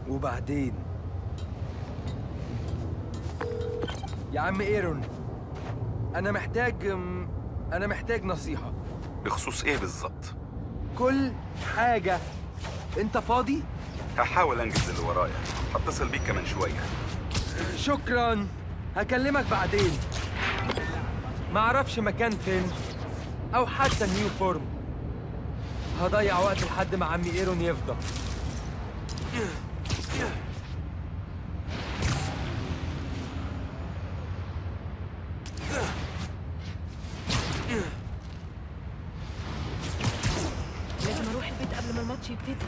وبعدين يا عم ايرون انا محتاج أم، انا محتاج نصيحة بخصوص ايه بالظبط كل حاجة انت فاضي هحاول انجز اللي ورايا هتصل بيك كمان شويه شكرا هكلمك بعدين معرفش مكان فين او حتى نيو فورم هضيع وقت لحد ما عمي ايرون يفضى لازم اروح البيت قبل ما الماتش يبتدي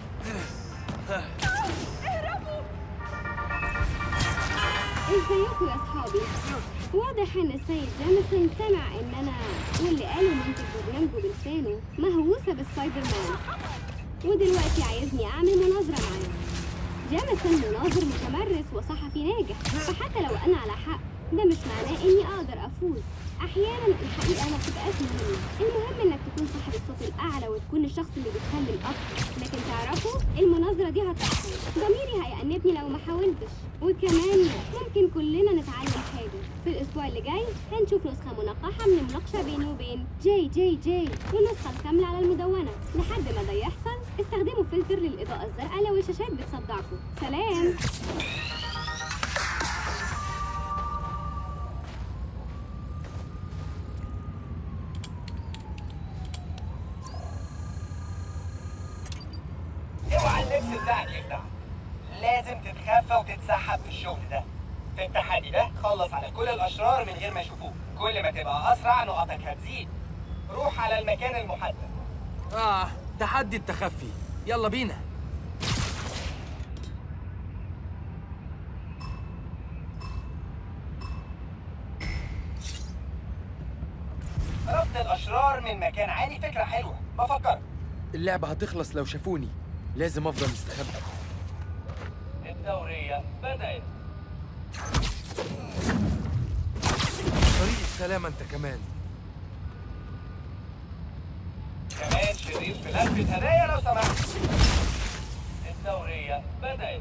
ازيكم يا اصحابي واضح ان السيد جامسون سمع ان انا واللي قاله منتج برنامجه بلسانه مهووسه بسبايدر مان ودلوقتي عايزني اعمل مناظره معاه جامسون مناظر متمرس وصحفي ناجح فحتى لو انا على حق ده مش معناه اني اقدر افوز احيانا الحقيقه ما بتبقاش مهمه المهم انك تكون صاحب الصوت الاعلى وتكون الشخص اللي بيتكلم اكتر لكن تعرفوا المناظره دي هتحصل ضميري هيأنبني لو ما حاولتش وكمان ممكن كلنا نتعلم حاجه في الاسبوع اللي جاي هنشوف نسخه منقحه من المناقشه بيني وبين جاي جاي جاي والنسخه الكامله على المدونه لحد ما ده يحصل استخدموا فلتر للاضاءه الزرقاء لو الشاشات بتصدعكم سلام اوعى اللبس بتاعك يخدع لازم تتخفى وتتسحب في الشغل ده في التحدي ده خلص على كل الاشرار من غير ما يشوفوك كل ما تبقى اسرع نقطك هتزيد روح على المكان المحدد اه تحدي التخفي يلا بينا ربط الاشرار من مكان عالي فكره حلوه بفكرك اللعبة هتخلص لو شافوني لازم افضل مستخبي الدوريه بدات طريق السلامة انت كمان كمان شرير في لفه هدايا لو سمحت الدوريه بدات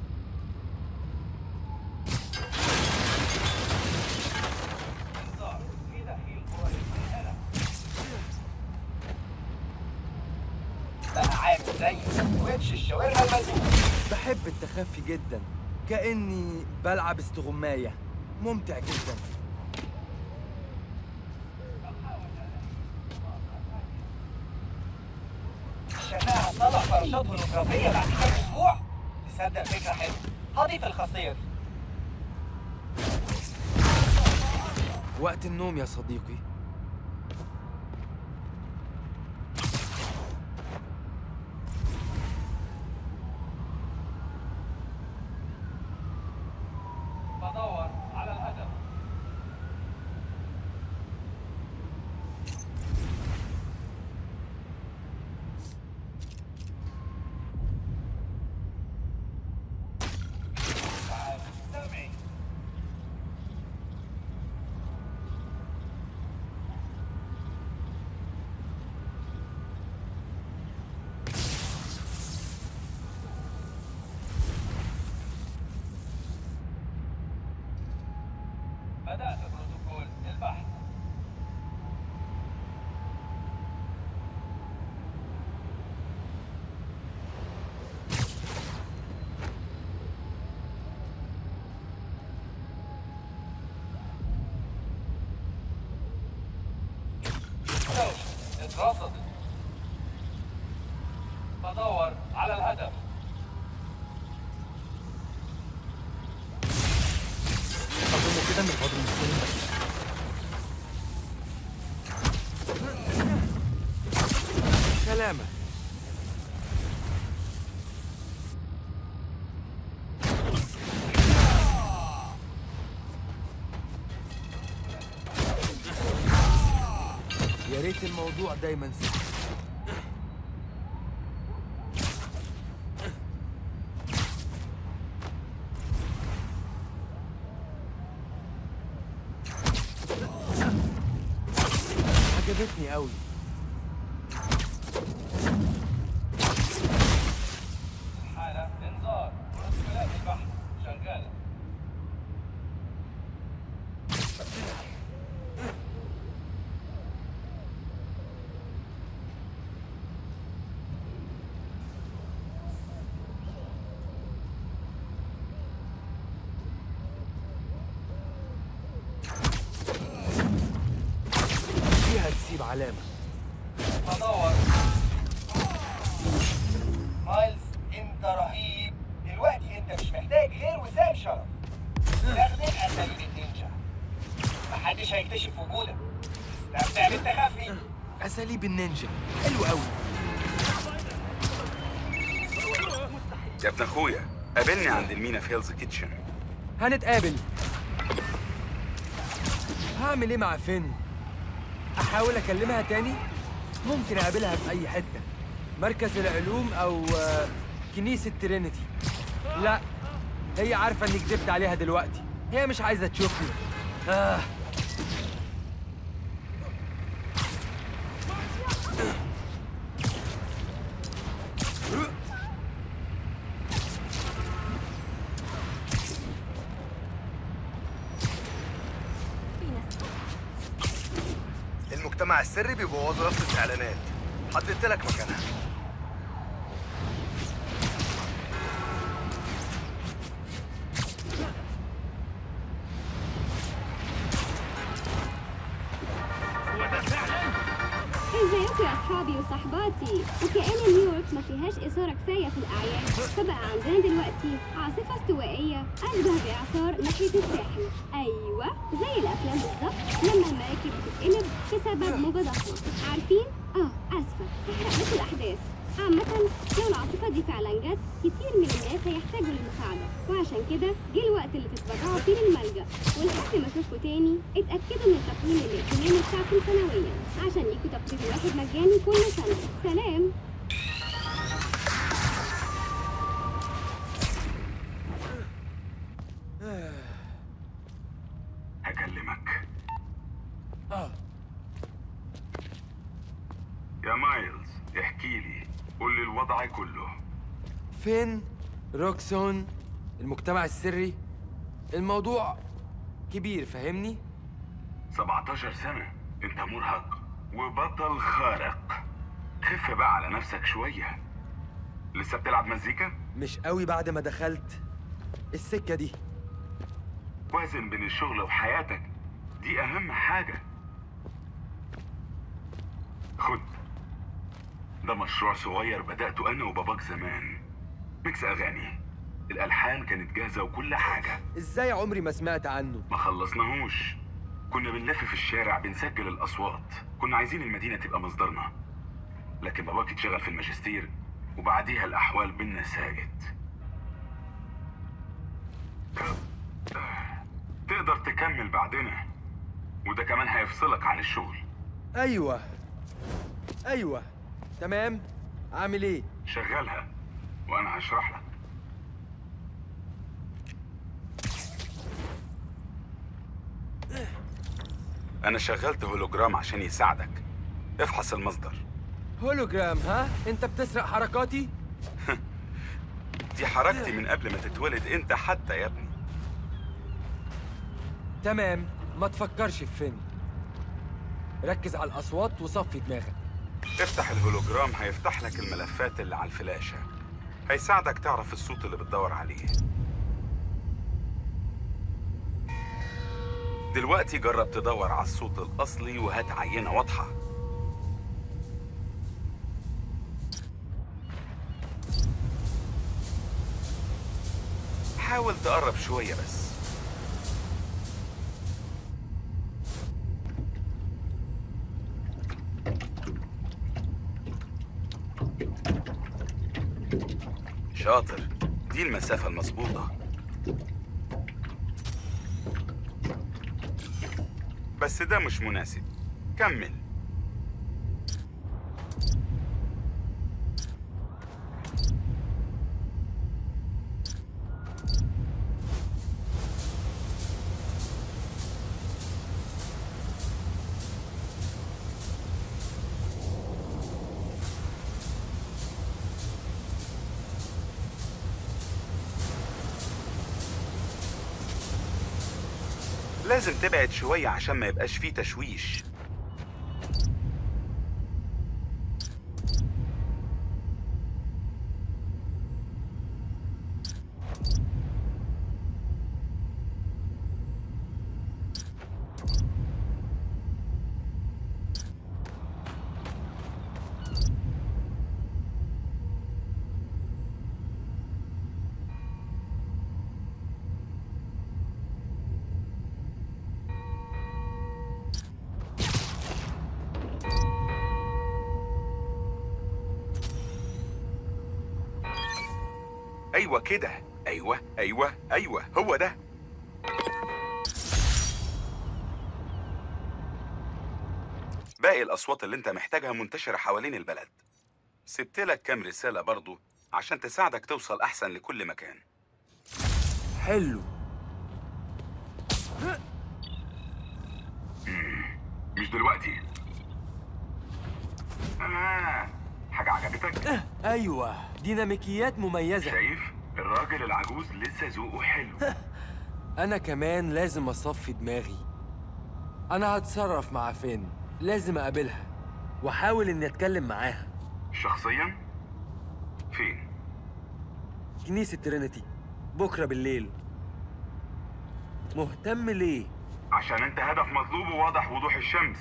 انذار، في دخيل قريب من الهنا. بقى عامل زي سندوتش الشاورما الملفوف بحب التخفي جدا كأني بلعب استغماية ممتع جدا شكلها هتطلع فراشات هولوجرافية بعد كام أسبوع؟ تصدق فكرة حلوة هضيف الخاصية دي وقت النوم يا صديقي بدور على الهدف تعال، سامعي بدأت بروتوكول البحث لو اترصدت بدور على الهدف أظن كده من فاضل المسلمين بس سلامة يا ريت الموضوع دايما سهل عجبتني قوي حالة انذار رتبة علامة بدور مايلز انت رهيب دلوقتي انت مش محتاج غير وسام شرف استخدم اساليب النينجا محدش هيكتشف وجودك استمتع بالتخفي أساليب النينجا حلو قوي يا ابن اخويا قابلني عند المينا في هيلز كيتشن هنتقابل هعمل ايه مع فين احاول اكلمها تاني ممكن اقابلها في اي حته مركز العلوم او آه، كنيسه ترينيتي لا هي عارفه اني كذبت عليها دلوقتي هي مش عايزه تشوفني آه. المجتمع السري بيبوظوا رصة الاعلانات حددت لك مكانها ازيكم يا اصحابي وصحباتي وكأن نيويورك ما فيهاش اثاره كفايه في الاعياد فبقى عندنا دلوقتي عاصفه استوائيه اشبه باعصار ناحيه الساحل ايوه زي الافلام بالظبط لما المراكب بتتقلب بسبب موجه ضخمه عارفين اه اسفه تحرق لكم الاحداث عامة لو العاصفة دي فعلا جت كتير من الناس هيحتاجوا للمساعدة وعشان كده جه الوقت اللي تتبرعوا فيه للملجأ ولحد ما اشوفكوا تاني اتأكدوا من التقييم الائتماني بتاعكم سنويا عشان ليكوا تقرير واحد مجاني كل سنة سلام هكلمك اه يا مايلز احكي لي قول لي الوضع كله فين روكسون المجتمع السري الموضوع كبير فاهمني 17 سنة انت مرهق وبطل خارق خف بقى على نفسك شوية لسه بتلعب مزيكا؟ مش قوي بعد ما دخلت السكة دي وازن بين الشغل وحياتك دي أهم حاجة خد ده مشروع صغير بدأته أنا وباباك زمان ميكس أغاني الألحان كانت جاهزة وكل حاجة ازاي عمري ما سمعت عنه ما خلصناهوش كنا بنلف في الشارع بنسجل الأصوات كنا عايزين المدينة تبقى مصدرنا لكن باباك اتشغل في الماجستير وبعديها الأحوال بينا ساءت تقدر تكمل بعدنا وده كمان هيفصلك عن الشغل ايوه ايوه تمام عامل ايه شغلها وأنا هشرح لك أنا شغلت هولوجرام عشان يساعدك افحص المصدر هولوجرام ها انت بتسرق حركاتي دي حركتي من قبل ما تتولد انت حتى يا ابني تمام ما تفكرش في فين ركز على الاصوات وصفي دماغك افتح الهولوجرام هيفتح لك الملفات اللي على الفلاشة هيساعدك تعرف الصوت اللي بتدور عليه دلوقتي جرب تدور على الصوت الأصلي وهات عينة واضحة حاول تقرب شوية بس شاطر دي المسافة المظبوطة بس ده مش مناسب كمل لازم تبعد شوية عشان ما يبقاش فيه تشويش ايوه كده ايوه ايوه ايوه هو ده باقي الاصوات اللي انت محتاجها منتشره حوالين البلد سبت لك كام رساله برضو عشان تساعدك توصل احسن لكل مكان حلو مش دلوقتي آه. حاجه عجبتك ايوه ديناميكيات مميزه شايف الراجل العجوز لسه ذوقه حلو انا كمان لازم اصفي دماغي انا هتصرف مع فين لازم اقابلها واحاول اني اتكلم معاها شخصيا فين كنيسة ترينيتي بكرة بالليل مهتم ليه؟ عشان انت هدف مطلوب وواضح وضوح الشمس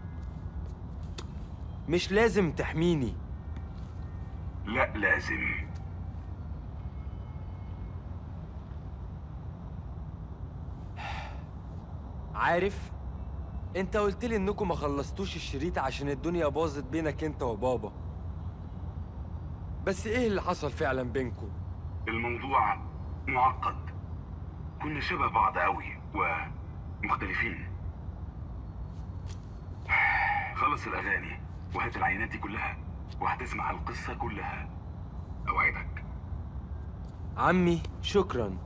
مش لازم تحميني لا لازم عارف انت قلت لي انكم ما خلصتوش الشريط عشان الدنيا باظت بينك انت وبابا بس ايه اللي حصل فعلا بينكم الموضوع معقد كنا شبه بعض قوي ومختلفين خلص الاغاني وهات العينات دي كلها وهتسمع القصه كلها اوعدك عمي شكرا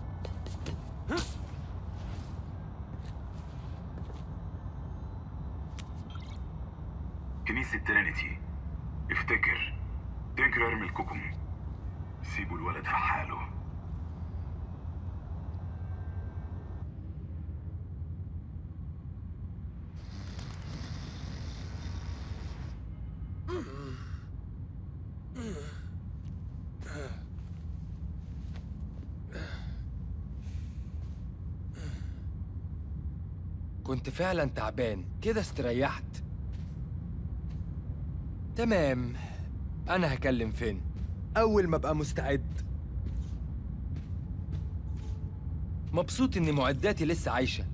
كنيسه ترينيتي افتكر تنكر ارمي الكوكم سيبوا الولد في حاله كنت فعلا تعبان كده استريحت تمام انا هكلم فين اول ما ابقى مستعد مبسوط ان معداتي لسه عايشه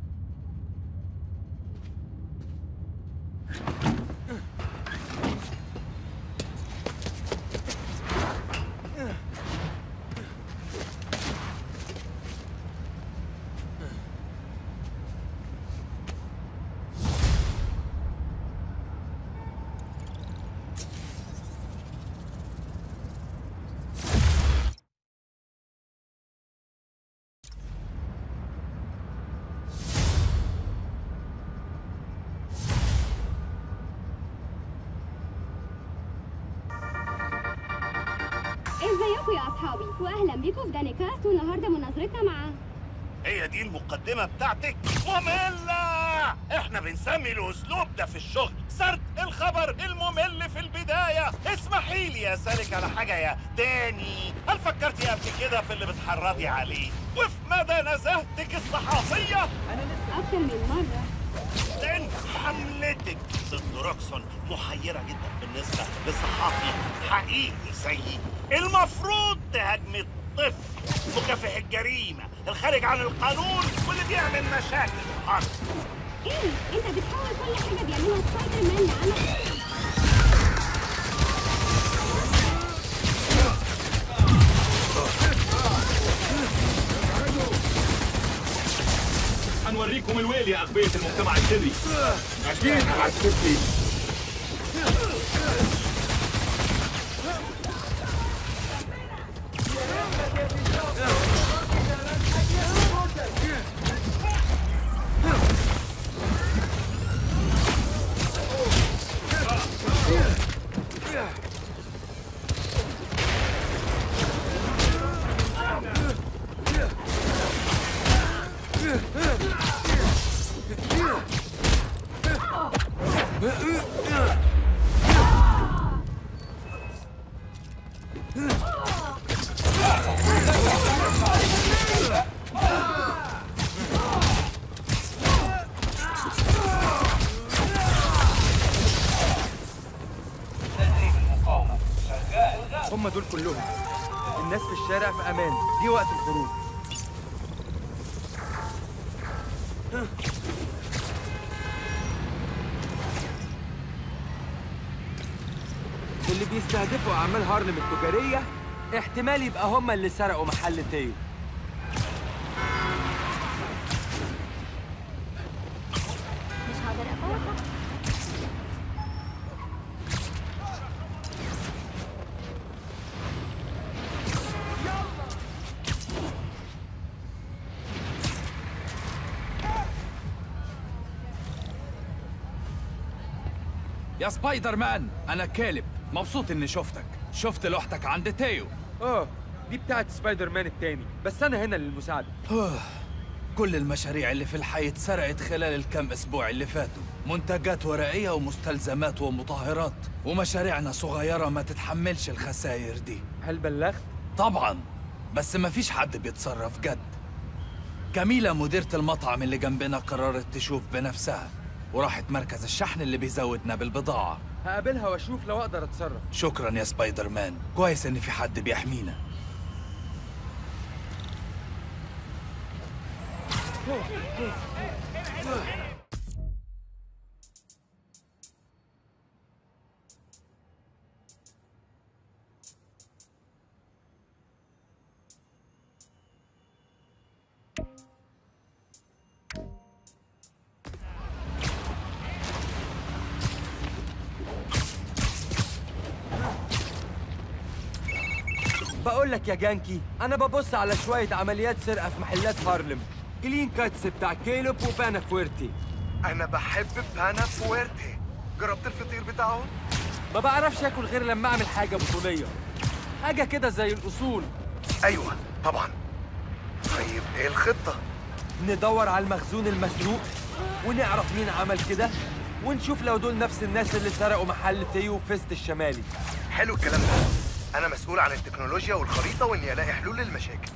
ازيكم يا اصحابي واهلا بيكم في دانيكاست والنهارده مناظرتنا مع هي دي المقدمة بتاعتك مملة احنا بنسمي الاسلوب ده في الشغل سرد الخبر الممل في البداية اسمحي لي اسألك على حاجة يا داني هل فكرتي قبل كده في اللي بتحرضي عليه وفي مدى نزاهتك الصحافية اكتر من مره لان حملتك ضد روكسون محيرة جدا بالنسبة لصحافي حقيقي زيي المفروض تهاجمي الطفل مكافح الجريمة الخارج عن القانون واللي بيعمل مشاكل في الحرب ايه انت بتحاول كل حاجه بيعملها سبايدر مان لعنك هنوريكم الويل يا أغبية المجتمع السري أكيد حسيتني تدريب المقاومة شغال هم دول كلهم الناس في الشارع في امان دي وقت الخروج اللي بيستهدفوا اعمال هارلم التجاريه احتمال يبقى هما اللي سرقوا محل تيو مش هقدر افوتك يا سبايدر مان انا كالب مبسوط اني شفتك شفت لوحتك عند تيو اه دي بتاعت سبايدر مان التاني بس انا هنا للمساعدة كل المشاريع اللي في الحي اتسرقت خلال الكام اسبوع اللي فاتوا منتجات ورقية ومستلزمات ومطهرات ومشاريعنا صغيرة ما تتحملش الخسائر دي هل بلغت؟ طبعا بس ما فيش حد بيتصرف جد كميلة مديرة المطعم اللي جنبنا قررت تشوف بنفسها وراحت مركز الشحن اللي بيزودنا بالبضاعة هقابلها واشوف لو اقدر اتصرف شكرا يا سبايدر مان كويس ان في حد بيحمينا بقول لك يا جانكي انا ببص على شوية عمليات سرقة في محلات هارلم كلين كاتس بتاع كيلوب وبانا فويرتي انا بحب بانا فويرتي جربت الفطير بتاعهم ما بعرفش اكل غير لما اعمل حاجة بطولية حاجة كده زي الأصول ايوه طبعا طيب ايه الخطه ندور على المخزون المسروق ونعرف مين عمل كده ونشوف لو دول نفس الناس اللي سرقوا محل تيو فيست الشمالي حلو الكلام ده انا مسؤول عن التكنولوجيا والخريطه واني الاقي حلول للمشاكل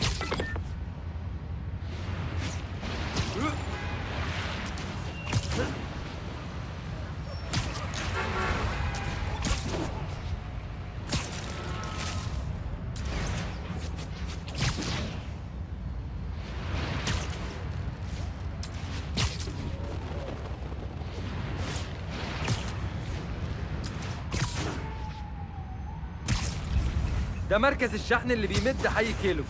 ده مركز الشحن اللي بيمد حي كيلو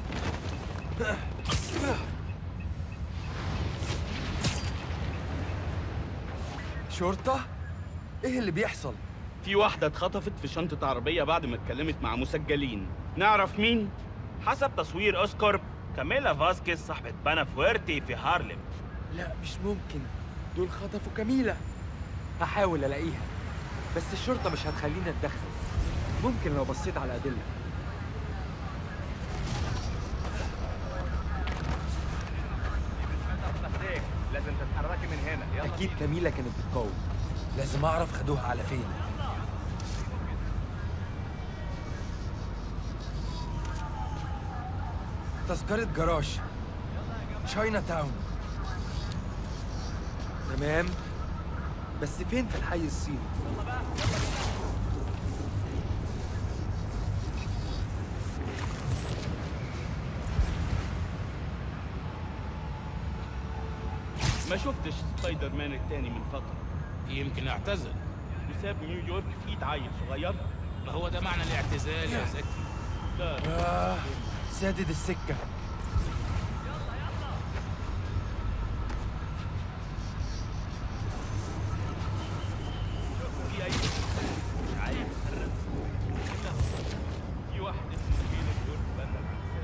شرطة؟ ايه اللي بيحصل؟ في واحدة اتخطفت في شنطة عربية بعد ما اتكلمت مع مسجلين نعرف مين؟ حسب تصوير أوسكارب كاميلا فاسكيز صاحبة بانا فويرتي في هارلم لا مش ممكن دول خطفوا كميلة هحاول الاقيها بس الشرطة مش هتخليني اتدخل ممكن لو بصيت على الأدلة لازم تتحركي من هنا أكيد كميلة كانت بتقاوم لازم أعرف خدوها على فين تذكرة جراج تشاينا تاون تمام بس فين في الحي الصيني؟ ما شفتش سبايدر مان التاني من فترة يمكن اعتزل وساب نيويورك في ايد عيل صغير ما هو ده معنى الاعتزال يا زكي لا آه سادد السكة في اي مش عايز يتحرك في واحد اسمه كيلو دور بانا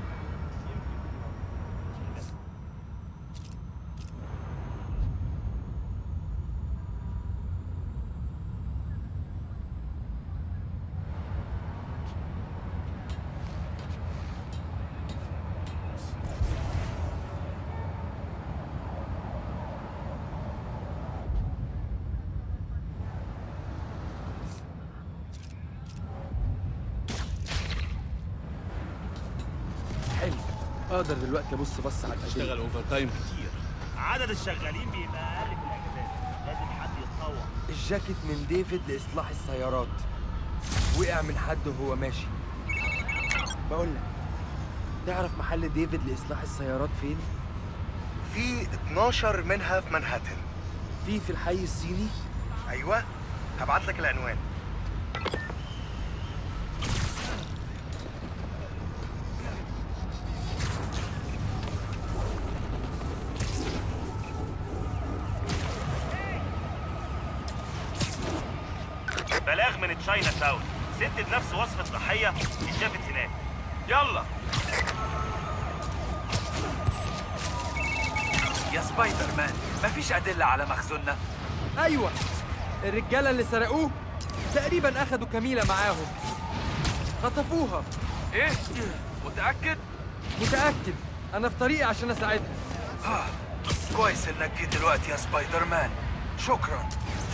حلو أقدر دلوقتي أبص بص على الأدلة اشتغل اوفر تايم كتير عدد الشغالين بيبقى اقل في الاجازات لازم حد يتطوع الجاكيت من ديفيد لإصلاح السيارات وقع من حد وهو ماشي بقول لك تعرف محل ديفيد لإصلاح السيارات فين؟ في 12 منها في منهاتن في في الحي الصيني ايوه هبعت لك العنوان شاينا تاون ست بنفس وصفة ضحية اتشافت هناك يلا يا سبايدر مان مفيش أدلة على مخزوننا ايوه الرجاله اللي سرقوه تقريبا اخدوا كميله معاهم خطفوها إيه؟ متأكد؟ متاكد انا في طريقي عشان اساعدها آه. كويس إنك جيت دلوقتي يا سبايدر مان شكرا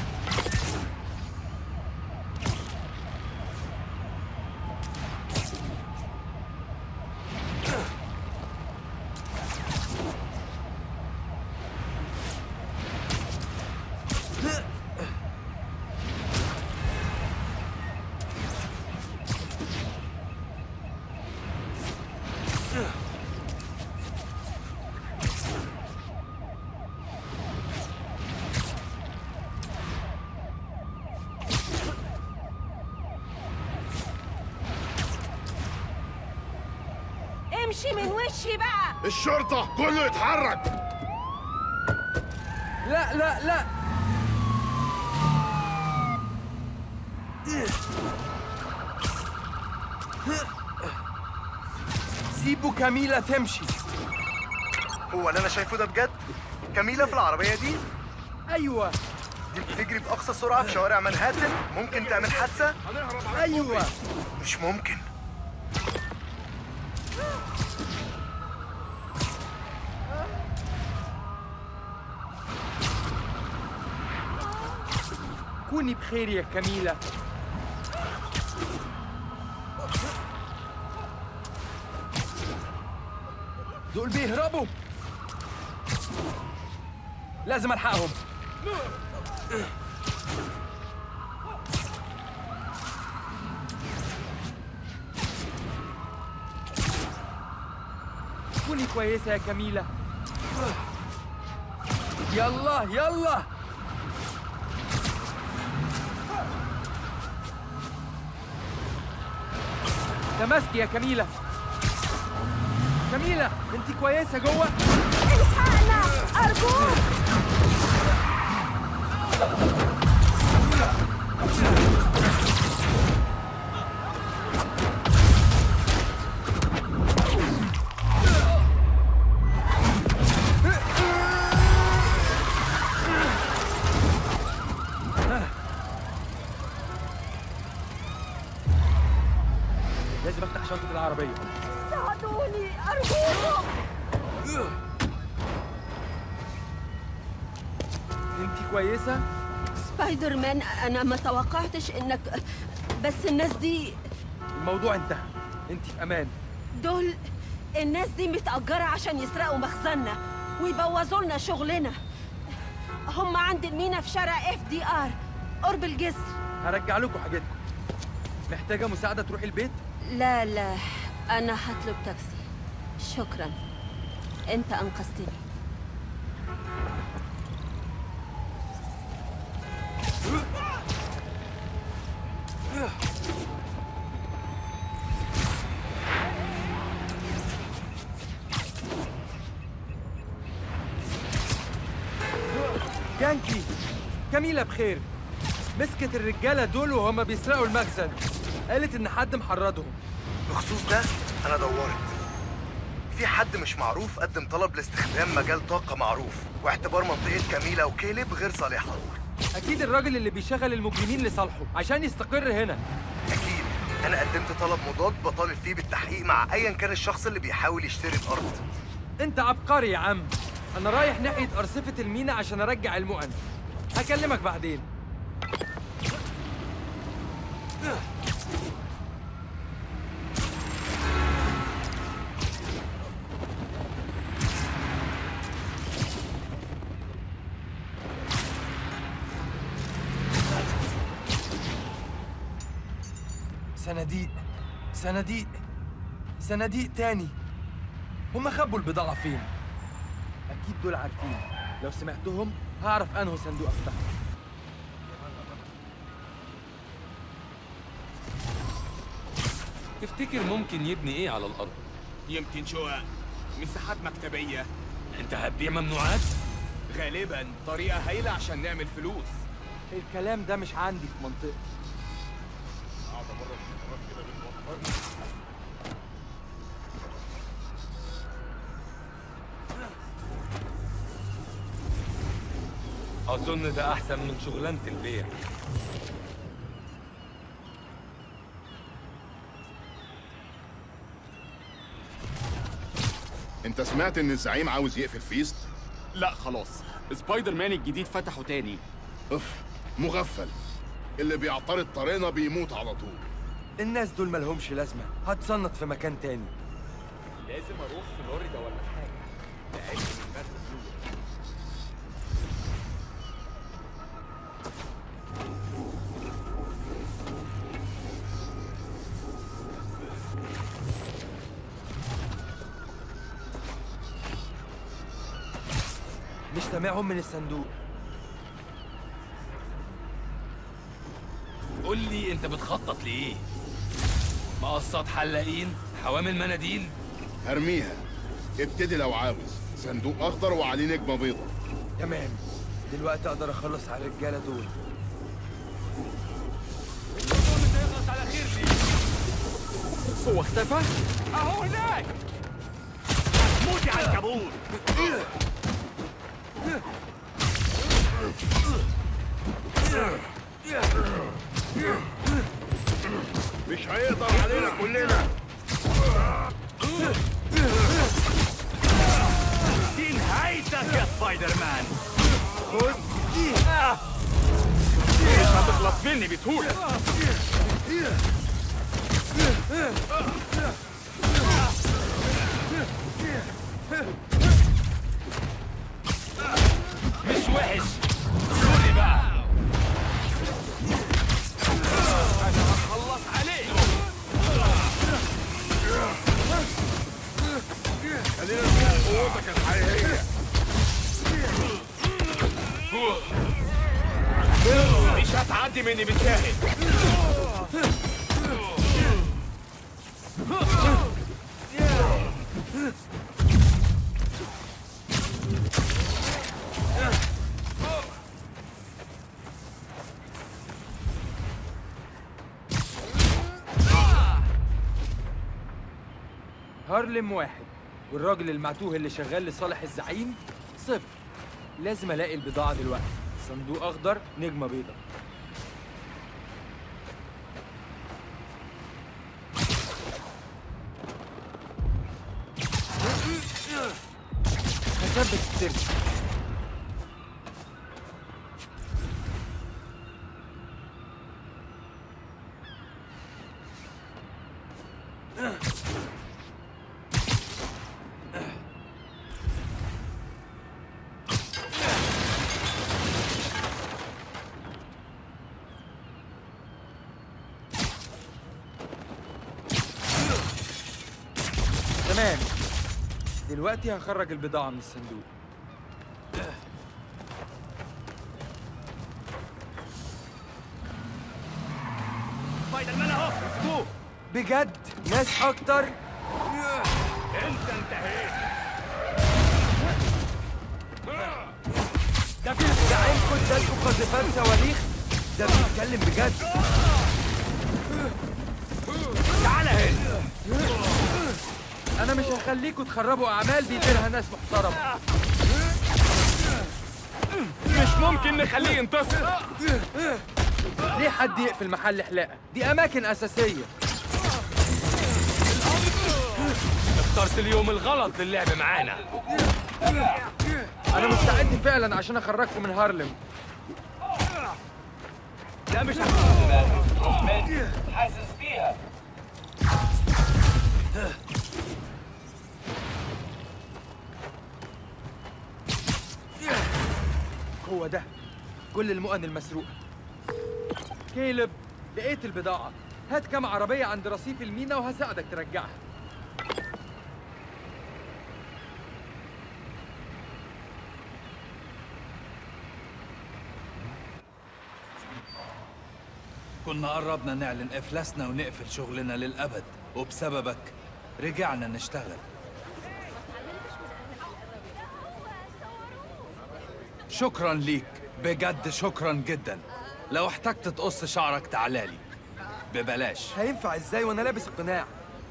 امشي من وشي بقى الشرطة كله يتحرك لا لا لا سيبوا كاميلا تمشي هو اللي انا شايفه ده بجد كميلة في العربية دي ايوه دي بتجري بأقصى سرعة في شوارع منهاتن ممكن تعمل حادثة ايوه مش ممكن كوني بخير يا كاميلا دول بيهربوا لازم الحقهم كوني كويسة يا كاميلا يلا يلا تماسكي يا كاميلا كاميلا انت كويسة جوه الحقنا ارجوك لازم افتح شنطة العربية ساعدوني ارجوكم انت كويسة؟ سبايدر مان انا ما توقعتش انك بس الناس دي الموضوع انتهى انت في امان دول الناس دي متأجرة عشان يسرقوا مخزننا ويبوظوا لنا شغلنا هم عند المينا في شارع اف دي ار قرب الجسر هرجع لكم حاجتكم محتاجة مساعدة تروحي البيت؟ لا لا انا هطلب تاكسي شكرا انت انقذتني يانكي كاميلا بخير مسكت الرجالة دول وهما بيسرقوا المخزن قالت إن حد محرضهم بخصوص ده انا دورت في حد مش معروف قدم طلب لاستخدام مجال طاقة معروف واعتبار منطقة كاميلا وكيلب غير صالحة أكيد الراجل اللي بيشغل المجرمين لصالحه عشان يستقر هنا أكيد أنا قدمت طلب مضاد بطالب فيه بالتحقيق مع أيا كان الشخص اللي بيحاول يشتري الأرض أنت عبقري يا عم أنا رايح ناحية أرصفة المينا عشان أرجع المؤن هكلمك بعدين صناديق صناديق صناديق تاني هما خبوا البضاعة فين؟ أكيد دول عارفين لو سمعتهم هعرف أنه صندوق أفتحه تفتكر ممكن يبني ايه على الارض يمكن شقق مساحات مكتبية انت هتبيع ممنوعات غالبا طريقة هايلة عشان نعمل فلوس الكلام ده مش عندي في منطقتي اظن ده احسن من شغلانه البيع انت سمعت ان الزعيم عاوز يقفل فيست لا خلاص سبايدر مان الجديد فتحه تاني اف مغفل اللي بيعترض طريقنا بيموت على طول الناس دول ملهمش لازمة هتصنط في مكان تاني لازم اروح فلوريدا ولا حاجه لأجل المركز مش سامعهم من الصندوق قول لي انت بتخطط لايه مقصات حلاقين حوامل مناديل هرميها ابتدي لو عاوز صندوق اخضر وعليه نجمه بيضة تمام دلوقتي اقدر اخلص على الرجالة دول هو اختفى؟ اهو هناك موت يا عنكبوت مش هيقدر علينا كلنا دي نهايتك يا سبايدر مان خد دي مش هتخلص مني بسهولة مش وحش سوري بقى انا هخلص عليك خلينا نشوف قوتك الحقيقيه مش هتعدي مني بالساهل هارلم واحد والراجل المعتوه اللي شغال لصالح الزعيم صفر لازم الاقي البضاعة دلوقتي صندوق اخضر نجمة بيضة هثبت الترس تمام دلوقتي هخرج البضاعة من الصندوق سبايدر مان اهو فوق بجد ناس اكتر انت انتهيت ده في زعيمكم ادالكوا قذيفات صواريخ ده بيتكلم بجد تعالى هنا انا مش هخليكوا تخربوا اعمال بيديرها ناس محترمه مش ممكن نخليه ينتصر ليه حد يقفل محل حلاقه دي اماكن اساسيه اخترت اليوم الغلط للعب معانا انا مستعد فعلا عشان اخرجكم من هارلم لا مش حاسس بيها هو ده كل المؤن المسروقه كيلب لقيت البضاعه هات كام عربيه عند رصيف المينا وهساعدك ترجعها كنا قربنا نعلن إفلاسنا ونقفل شغلنا للأبد وبسببك رجعنا نشتغل شكرا ليك بجد شكرا جدا لو احتجت تقص شعرك تعالالي ببلاش هينفع ازاي وانا لابس القناع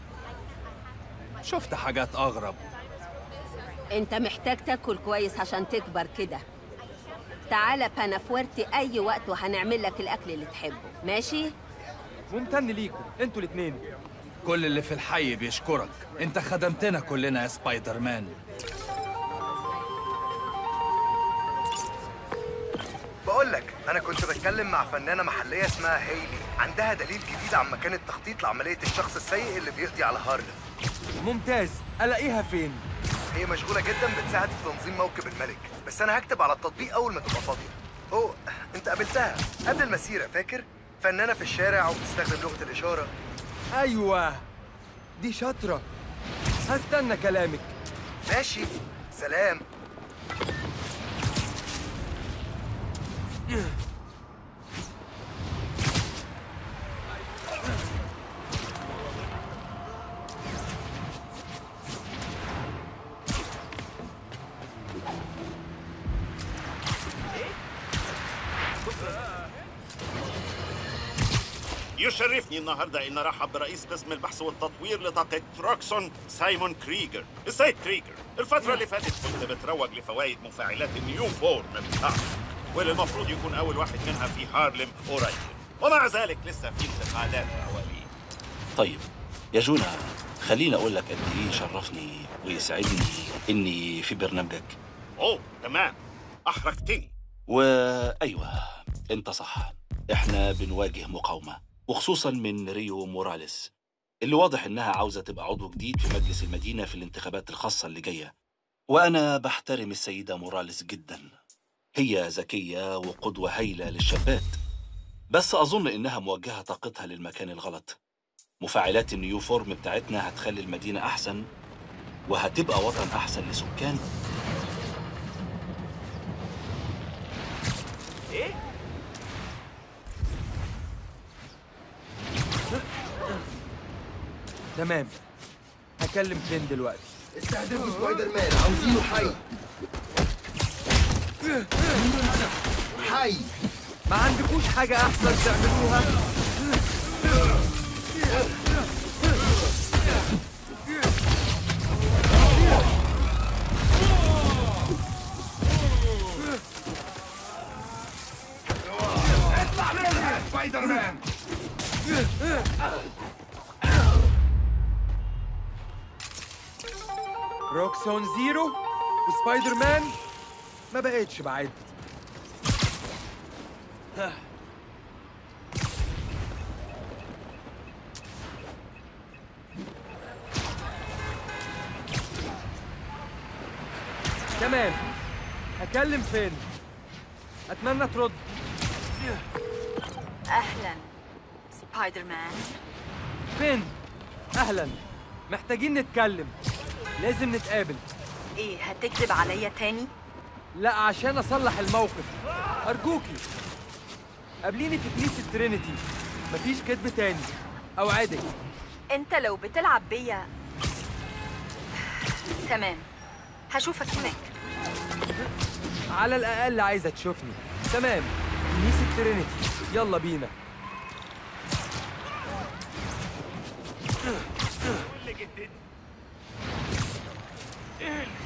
شفت حاجات أغرب انت محتاج تاكل كويس عشان تكبر كده تعالى بانافويرتي اي وقت وهنعمل لك الاكل اللي تحبه ماشي ممتن ليكم انتوا الاتنين كل اللي في الحي بيشكرك انت خدمتنا كلنا يا سبايدر مان بقول لك انا كنت بتكلم مع فنانه محليه اسمها هيلي عندها دليل جديد عن مكان التخطيط لعمليه الشخص السيء اللي بيقضي على هارلم ممتاز الاقيها فين هي مشغوله جدا بتساعد في تنظيم موكب الملك بس انا هكتب على التطبيق اول ما تبقى فاضيه اوه انت قابلتها قبل المسيره فاكر فنانه في الشارع وبتستخدم لغه الاشاره ايوه دي شاطره هستنى كلامك ماشي سلام يشرفني النهارده ان ارحب برئيس قسم البحث والتطوير لطاقه روكسون سايمون كريجر السيد كريجر الفتره اللي فاتت كنت بتروج لفوائد مفاعلات النيو فورم بتاعتك واللي المفروض يكون اول واحد منها في هارلم قريب ومع ذلك لسه في انتقادات حواليه طيب يا جونا خليني اقول لك قد ايه شرفني ويسعدني اني في برنامجك اوه تمام احرجتني وايوه انت صح احنا بنواجه مقاومه وخصوصا من ريو موراليس اللي واضح انها عاوزه تبقى عضو جديد في مجلس المدينه في الانتخابات الخاصه اللي جايه وانا بحترم السيده موراليس جدا هي ذكيه وقدوه هايله للشابات بس اظن انها موجهه طاقتها للمكان الغلط مفاعلات النيو فورم بتاعتنا هتخلي المدينه احسن وهتبقى وطن احسن لسكان ايه تمام هكلم فين دلوقتي استهدفوا سبايدر مان عاوزينه حي حي ما عندكوش حاجة أحسن تعملوها؟ اطلع منها سبايدر مان روكسون زيرو وسبايدر مان ما بقتش بعد تمام هكلم فين اتمنى ترد أهلا سبايدر مان فين اهلا محتاجين نتكلم لازم نتقابل إيه هتكذب عليا تاني؟ لا عشان اصلح الموقف ارجوكي قابليني في كنيسة ترينيتي مفيش كذب تاني اوعدك أنت لو بتلعب بيا تمام هشوفك هناك على الاقل عايزة تشوفني تمام كنيسة ترينيتي يلا بينا اللي جدد ايه اللي